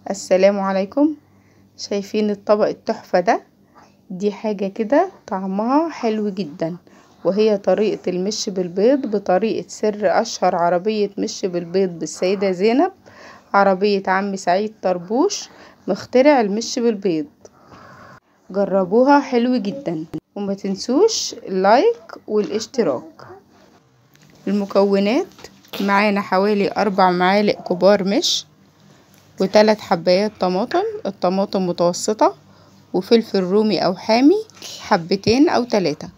السلام عليكم شايفين الطبق التحفة ده دي حاجة كده طعمها حلو جدا وهي طريقة المش بالبيض بطريقة سر أشهر عربية مش بالبيض بالسيدة زينب عربية عم سعيد طربوش مخترع المش بالبيض جربوها حلو جدا وما تنسوش اللايك والاشتراك المكونات معانا حوالي أربع معالق كبار مش وثلاث حبايات طماطم الطماطم متوسطة وفلفل رومي أو حامي حبتين أو تلاتة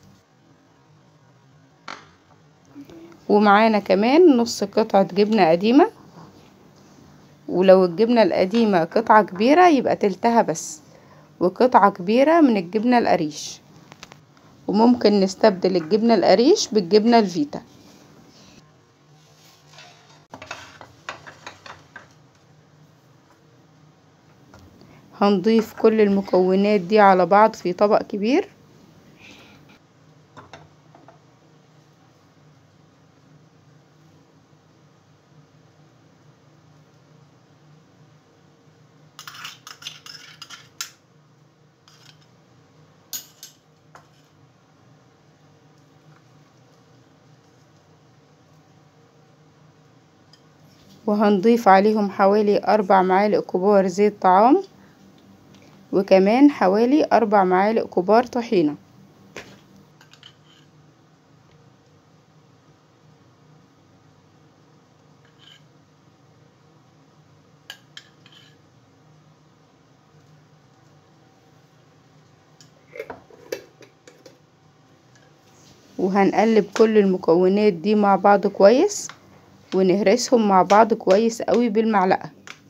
ومعانا كمان نص قطعة جبنة قديمة ولو الجبنة القديمة قطعة كبيرة يبقى تلتها بس وقطعة كبيرة من الجبنة القريش وممكن نستبدل الجبنة القريش بالجبنة الفيتا هنضيف كل المكونات دي على بعض في طبق كبير وهنضيف عليهم حوالي أربع معالق كبار زيت طعام وكمان حوالي أربع معالق كبار طحينة وهنقلب كل المكونات دي مع بعض كويس ونهرسهم مع بعض كويس قوي بالمعلقة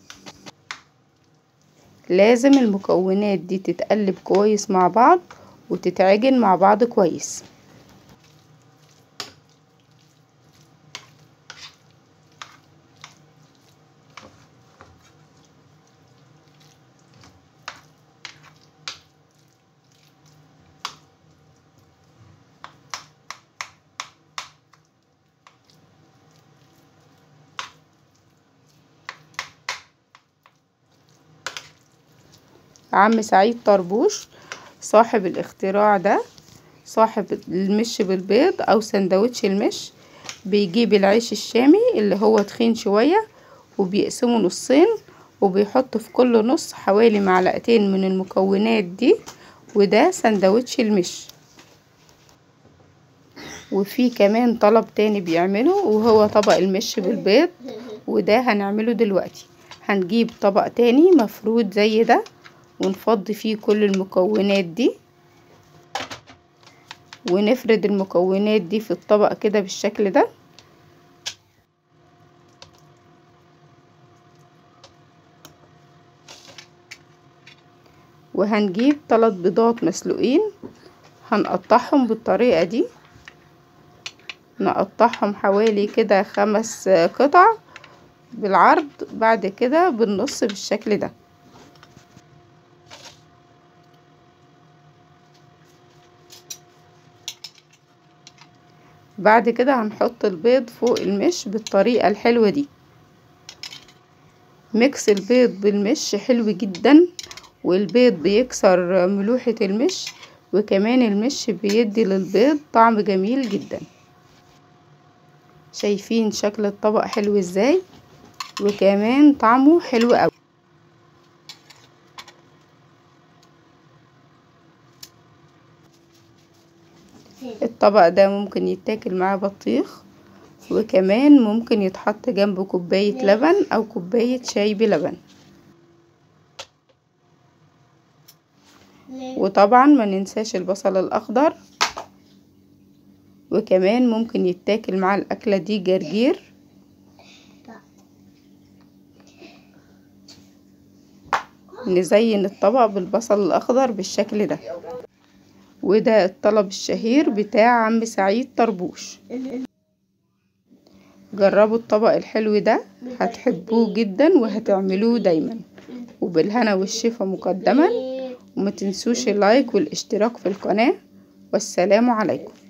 لازم المكونات دي تتقلب كويس مع بعض وتتعجن مع بعض كويس عم سعيد طربوش صاحب الاختراع ده صاحب المش بالبيض او سندوتش المش بيجيب العيش الشامي اللي هو تخين شوية وبيقسمه نصين وبيحط في كل نص حوالي معلقتين من المكونات دي وده سندوتش المش وفي كمان طلب تاني بيعمله وهو طبق المش بالبيض وده هنعمله دلوقتي هنجيب طبق تاني مفرود زي ده ونفضي فيه كل المكونات دي ونفرد المكونات دي في الطبق كده بالشكل ده وهنجيب ثلاث بيضات مسلوقين هنقطعهم بالطريقة دي نقطعهم حوالي كده خمس قطع بالعرض بعد كده بالنص بالشكل ده بعد كده هنحط البيض فوق المش بالطريقة الحلوة دي ميكس البيض بالمش حلو جدا والبيض بيكسر ملوحة المش وكمان المش بيدي للبيض طعم جميل جدا شايفين شكل الطبق حلو ازاي وكمان طعمه حلو قوي الطبق ده ممكن يتاكل معاه بطيخ وكمان ممكن يتحط جنبه كوباية لبن او كوباية شاي بلبن وطبعا ما ننساش البصل الاخضر وكمان ممكن يتاكل مع الاكلة دي جرجير نزين الطبق بالبصل الاخضر بالشكل ده وده الطلب الشهير بتاع عم سعيد طربوش جربوا الطبق الحلو ده هتحبوه جدا وهتعملوه دايما وبالهنا والشفا مقدما وما تنسوش اللايك والاشتراك في القناة والسلام عليكم